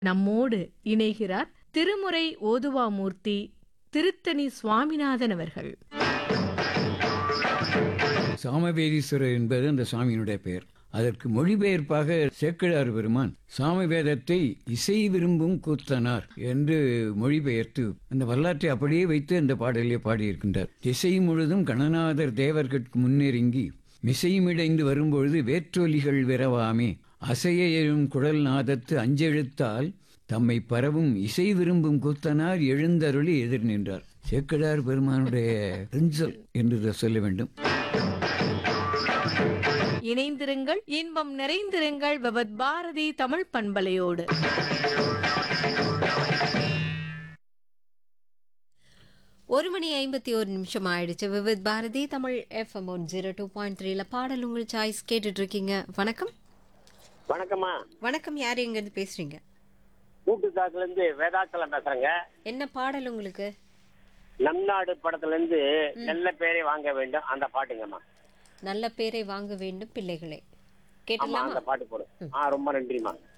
நம்மோடு இணைகிறார் திருமுறை ஓதுவாமூர்த்தி திருத்தணி சுவாமிநாதன் அவர்கள் சாமவேதீஸ்வரர் என்பது அந்த சாமியினுடைய பெயர் அதற்கு மொழிபெயர்ப்பாக சேக்கிழார் பெருமான் சாமவேதத்தை இசை விரும்பும் கூத்தனார் என்று மொழிபெயர்த்து அந்த வரலாற்றை அப்படியே வைத்து அந்த பாடலிலே பாடியிருக்கின்றார் இசை முழுதும் கணநாதர் தேவர்கட்கு முன்னெருங்கி மிசைமிடைந்து வரும்பொழுது வேற்றொலிகள் விரவாமே அசைய எழும் குழல் நாதத்து அஞ்செழுத்தால் தம்மை பரவும் இசை விரும்பும் கூத்தனார் எழுந்தருளி எதிர் நின்றார் சேக்கிழார் பெருமானுடைய பெஞ்சல் என்று இதை சொல்ல வேண்டும் இணைந்திருங்கள் இன்பம் நிறைந்திருங்கள் பகவத் பாரதி தமிழ் பண்பலையோடு ஒரு மணி ஐம்பத்தி ஒரு நிமிஷம் ஆயிடுச்சு Vividh Bharati Tamil FM one zero two point த்ரீல பாடல் உங்கள் சாய்ஸ் கேட்டுட்டு இருக்கீங்க வணக்கம் வணக்கம்மா வணக்கம் யார் எங்கேருந்து பேசுறீங்க கூட்டுத்தாக்குல இருந்து வேதாச்சலம் பேசுறேங்க என்ன பாடல் உங்களுக்கு நம் நாடு படத்துல இருந்து நல்ல பேரை வாங்க வேண்டும் அந்த பாட்டுங்கம்மா நல்ல பேரை வாங்க வேண்டும் பிள்ளைகளே ஆமா கேட்டலாமா அந்த பாட்டு போடு ஆ ரொம்ப நன்றிம்மா